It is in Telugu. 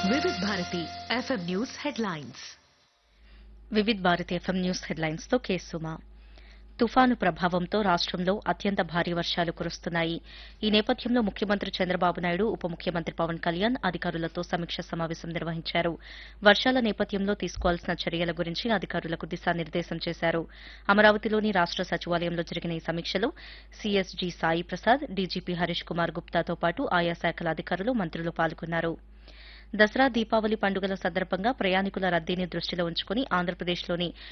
వివిధ Bharati FM news headlines Vividh Bharati FM news headlines తో కేసుమా తుఫాను ప్రభావంతో రాష్టంలో అత్యంత భారీ వర్షాలు కురుస్తున్నాయి ఈ నేపథ్యంలో ముఖ్యమంత్రి చంద్రబాబు నాయుడు ఉప ముఖ్యమంత్రి పవన్ కళ్యాణ్ అధికారులతో సమీక్ష సమావేశం నిర్వహించారు వర్షాల నేపథ్యంలో తీసుకోవాల్సిన చర్యల గురించి అధికారులకు దిశానిర్దేశం చేశారు అమరావతిలోని రాష్ట సచివాలయంలో జరిగిన ఈ సమీక్షలో సీఎస్జీ సాయి ప్రసాద్ డీజీపీ హరీష్ కుమార్ గుప్తాతో పాటు ఆయా శాఖల అధికారులు మంత్రులు పాల్గొన్నారు దసరా దీపావళి పండుగల సందర్భంగా ప్రయాణికుల రద్దీని దృష్టిలో ఉంచుకుని ఆంధ్రప్రదేశ్లోని